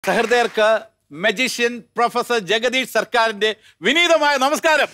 സഹൃദയർക്ക് magician professor Jagdish സർക്കാരിന്റെ വിനീതമായ നമസ്കാരം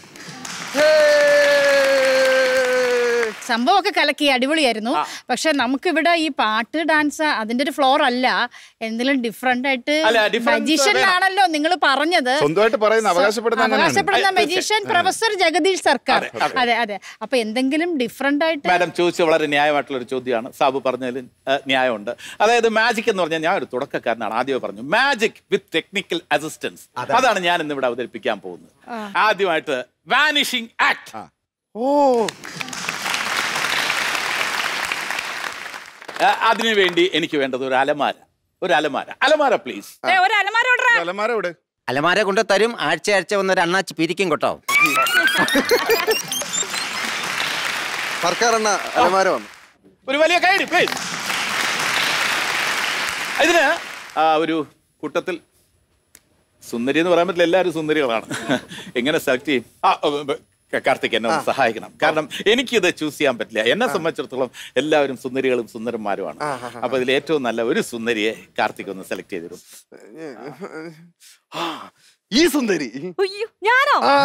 സംഭവമൊക്കെ കലക്കി അടിപൊളിയായിരുന്നു പക്ഷെ നമുക്കിവിടെ ഈ പാട്ട് ഡാൻസ് അതിന്റെ ഒരു ഫ്ലോർ അല്ല എന്തെങ്കിലും ഡിഫറെന്റ് ആയിട്ട് അല്ല, difference മജീഷ്യനാണല്ലോ നിങ്ങൾ പറഞ്ഞത് സ്വന്തമായിട്ട് പറയുന്ന അവകാശപ്പെടുന്ന അങ്ങനെയാണ്. അവകാശപ്പെടുന്ന മജീഷ്യൻ പ്രൊഫസർ ജഗദീഷ് സർക്കാർ അതെ, അതെ. അതെ അതെ അപ്പൊ എന്തെങ്കിലും ഡിഫറെന്റ് ആയിട്ട് മാഡം ചോദിച്ച വളരെ ന്യായമായിട്ടുള്ള ഒരു ചോദ്യമാണ് സാബു പറഞ്ഞതിൽ ആ, ന്യായമുണ്ട് അതായത് മാജിക് എന്ന് പറഞ്ഞാൽ ഞാൻ ഒരു തുടക്കക്കാരനാണ് ആദ്യമേ പറഞ്ഞു മാജിക് വിത്ത് ടെക്നിക്കൽ അസിസ്റ്റൻസ് അതാണ് ഞാൻ ഇന്ന് ഇവിടെ അവതരിപ്പിക്കാൻ പോകുന്നത് ആദ്യമായിട്ട് വാനിഷിംഗ് ആക്ട് ഓ അതിനു വേണ്ടി എനിക്ക് വേണ്ടത് ഒരു അലമാര ഒരു അലമാര അലമാര പ്ലീസ് ഏ, ഒരു അലമാര ഓർഡർ തലമാര ഇവിടെ അലമാര കൊണ്ട് തരും ആഴ്ച ആഴ്ച വന്നൊരു അണ്ണാച്ചി പിരിക്കും കേട്ടോ സർക്കാർ എണ്ണ അലമാര വന്നു ഒരു വലിയ കൈഡി പ്ലീസ് ഇതിന് ആ, ഒരു കൂട്ടത്തിൽ സുന്ദരി എന്ന് പറയാൻ പറ്റില്ല എല്ലാവരും സുന്ദരികളാണ് എങ്ങനെ സെലക്ട് ചെയ്യും ആ ഓ, ബ- കാർത്തിക് എന്നെ ഒന്ന് സഹായിക്കണം കാരണം എനിക്കിത് ചൂസ് ചെയ്യാൻ പറ്റില്ല എന്നെ സംബന്ധിച്ചിടത്തോളം എല്ലാവരും സുന്ദരികളും സുന്ദരന്മാരുമാണ് അപ്പൊ ഇതിൽ ഏറ്റവും നല്ല ഒരു സുന്ദരിയെ കാർത്തിക് ഒന്ന് സെലക്ട് ചെയ്തിരും ആ, ഈ സുന്ദരി അയ്യോ ഞാനോ ആ,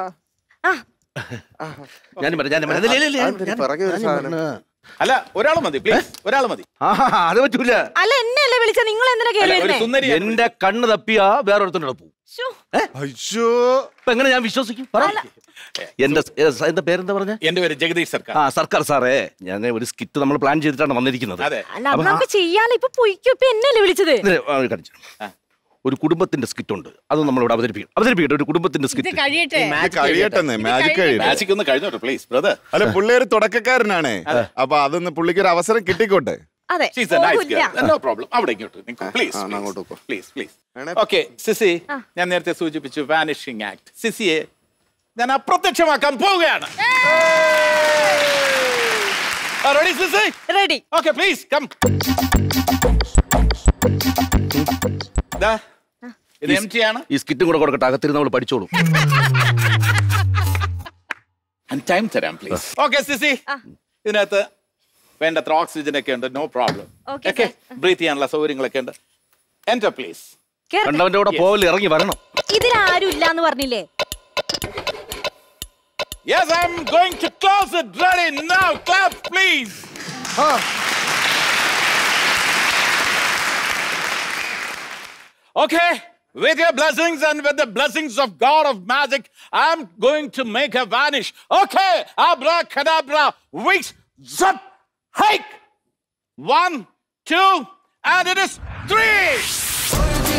ആ ഞാനും പറയാം ഞാനും പറയാം. ഇല്ല, ഇല്ല, ഇല്ല, അതെന്തിന് ഞാൻ- പിറകെ ഒരു ഞാനും സാധനം? പറഞ്ഞ. അല്ല ഒരാൾ മതി പ്ലീസ് ഒരാൾ മതി ആഹാ, അത് പറ്റൂല അല്ല എന്നെയല്ലേ വിളിച്ച നിങ്ങൾ എന്തിനാ കേറി അല്ല, ഒരു വരുന്നേ സുന്ദരി എന്റെ കണ്ണ് തപ്പിയാ വേറൊരുത്തൻ്റെ പോവും ശ്ശോ, അയ്യോ ഇപ്പൊ എങ്ങനെ ഞാൻ വിശ്വസിക്കും പറ എന്റെ സ്- എന്റെ പേരെന്താ പറഞ്ഞ എന്റെ പേര് ജഗദീഷ് സർക്കാർ ആ സർക്കാർ സാറേ ഞാൻ ഒരു സ്കിറ്റ് നമ്മൾ പ്ലാൻ ചെയ്തിട്ടാണ് വന്നിരിക്കുന്നത് അതെ അല്ല അത് നമുക്ക് ചെയ്യാലോ ഇപ്പൊ പൊയ്ക്കോ ഇപ്പൊ എന്നല്ലേ വിളിച്ചത് ഇതിന് ആ, ഒരു കാണിച്ചു ആ. ഒരു കുടുംബത്തിന്റെ സ്കിറ്റ് ഉണ്ട് അത് നമ്മൾ ഇവിടെ അവതരിപ്പിക്കും അവതരിപ്പിക്കട്ടെ ഒരു കുടുംബത്തിന്റെ ഇത് സ്കിറ്റ് കഴിയട്ടെ ഇത് കഴിയട്ടെ മാജിക് കഴിയട്ടെ മാജിക് ഒന്ന് കഴിഞ്ഞോട്ടെ പ്ലീസ് ബ്രദർ അല്ല പുള്ളിയൊരു തുടക്കക്കാരനാണ് അപ്പൊ അതൊന്ന് പുള്ളിക്ക് ഒരു അവസരം കിട്ടിക്കോട്ടെ അതെ She's a nice പോകില്ല. girl. No problem. അവിടെ ഇങ്ങോട്ട് നിൽക്കൂ. Please, ആ, please. അങ്ങോട്ട് പോ. Please, please. വേണേ- Okay, സിസി ഞാൻ നേരത്തെ സൂചിപ്പിച്ചു വാനിഷിംഗ് ആക്ട് സിസിയെ ഞാൻ അപ്രത്യക്ഷമാക്കാൻ പോവുകയാണ് റെഡി സിസി റെഡി ഓക്കെ പ്ലീസ് കം ഇത് എം ടി ആണ് ഈ സ്കിറ്റും കൂടെ കൊടുക്കട്ടെ അകത്തിരുന്ന് നമ്മൾ പഠിച്ചോളൂ ടൈം തരാം പ്ലീസ് ഓക്കെ സിസി ഇതിനകത്ത് വേണ്ടത്ര ഓക്സിജൻ ഒക്കെ ഉണ്ട് no problem Okay, okay breathe ചെയ്യാനുള്ള സൗകര്യങ്ങളൊക്കെ ഉണ്ട് എൻറ്റർ പ്ലീസ് കേറട്ടെ. കണ്ടവന്റെ കൂടെ പോവല് ഇറങ്ങി വരണം ഇതിലാരും ഇല്ലാന്ന് പറഞ്ഞില്ലേ Yes, I'm going to close it. Ready now. Clap, please. Okay. With your blessings and with the blessings of God of magic, I'm going to make her vanish. Okay. Abracadabra. Wings. Zip. Hike. One, two, and it is three.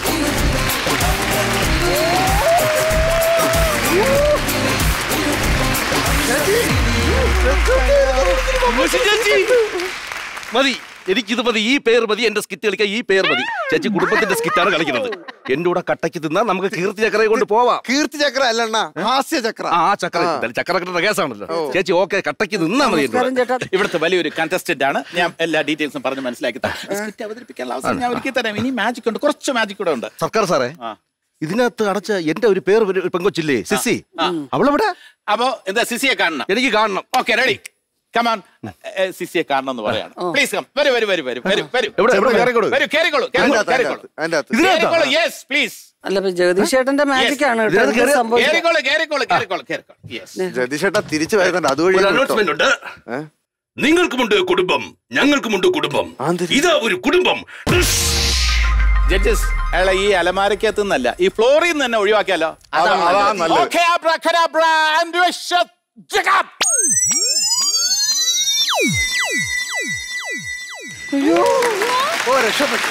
മതി എനിക്കിത് മതി ഈ പേര് മതി എന്റെ skit കളിക്കാൻ ഈ പേര് മതി ചേച്ചി കുടുംബത്തിന്റെ സ്കിറ്റാണ് കളിക്കുന്നത് എന്റെ കൂടെ കട്ടയ്ക്ക് തിന്നാ നമുക്ക് കീർത്തി ചക്രയെ കൊണ്ട് പോവാം കീർത്തി ചക്ര അല്ലണ്ണ ഹാസ്യ ചക്ര ആ ആ ചക്ര എന്തായാലും ചക്ര കിട്ടുന്ന കേസാണല്ലോ ചേച്ചി ഓക്കെ കട്ടയ്ക്ക് നിന്നാ മതി എന്റെ കൂടെ. ഇവിടുത്തെ വലിയൊരു കണ്ടസ്റ്റന്റ് ആണ് ഞാൻ എല്ലാ ഡീറ്റെയിൽസും പറഞ്ഞ് മനസ്സിലാക്കി തരാം സ്കിറ്റ് അവതരിപ്പിക്കാനുള്ള അവസരം ഞാൻ ഒരുക്കി തരാം ഇനി മാജിക് ഉണ്ട് കുറച്ച് മാജിക് കൂടെ ഉണ്ട് സർക്കാർ സാറേ ആ. ഇതിനകത്ത് അടച്ച എന്റെ ഒരു പേര് ഒരു പെങ്കൊച്ചില്ലേ സിസി അവളെവിടെ അപ്പൊ എന്താ സിസിയെ കാണണം എനിക്ക് കാണണം ഓക്കെ റെഡി കമാൻ സിസിയെ കാണണം എന്ന് പറയാണ് പ്ലീസ് കം വരൂ വരൂ വരൂ വരൂ വരൂ വരൂ എവിടെ എവിടെ കേറിക്കോളൂ. വരൂ കേറിക്കോളൂ അതിന്റെ കേറിക്കോളൂ അകത്ത്, കേറിക്കോളൂ അതിന്റെ അകത്ത് അതിന്റെ അകത്ത് കേറിക്കോളൂ യെസ് പ്ലീസ് അല്ല ഇപ്പൊ ജഗദീഷ് ചേട്ടന്റെ മാജിക് ആണ് കേട്ടോ ഇതിനകത്ത് എന്ത് കേറി- സംഭവിച്ചത്? കേറിക്കോളൂ കേറിക്കോളൂ കേറിക്കോളൂ കേറിക്കോളൂ യെസ് ജഗദീഷേട്ടാ തിരിച്ചു വരുന്നുണ്ട് അതുവഴി ഒരു അങ്ങ് വിട്ടോ. അനൗൺസ്മെന്റ് ഉണ്ട് ഏ? നിങ്ങൾക്കുമുണ്ട് കുടുംബം ഞങ്ങൾക്കുമുണ്ട് കുടുംബം ആന്തരി- ഇതാ ഒരു കുടുംബം ജഡ്ജസ് അയാളെ ഈ അലമാരക്കകത്ത് നിന്നല്ല ഈ ഫ്ലോറിൽ നിന്ന് തന്നെ ഒഴിവാക്കിയാലോ അതാ നല്ലത്. Okay, abracadabra, and you shut Jack up. ഓ രക്ഷപ്പെട്ടു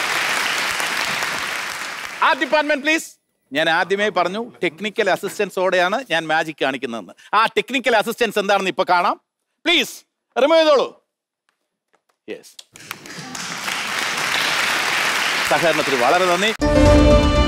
ആ ഡിപ്പാർട്ട്മെന്റ് പ്ലീസ് ഞാൻ ആദ്യമേ പറഞ്ഞു ടെക്നിക്കൽ അസിസ്റ്റൻസോടെയാണ് ഞാൻ മാജിക് കാണിക്കുന്നതെന്ന് ആ ടെക്നിക്കൽ അസിസ്റ്റൻസ് എന്താണെന്ന് ഇപ്പൊ കാണാം പ്ലീസ് റിമൂവ് ചെയ്തോളൂ യെസ് സഹകരണത്തിന് വളരെ നന്ദി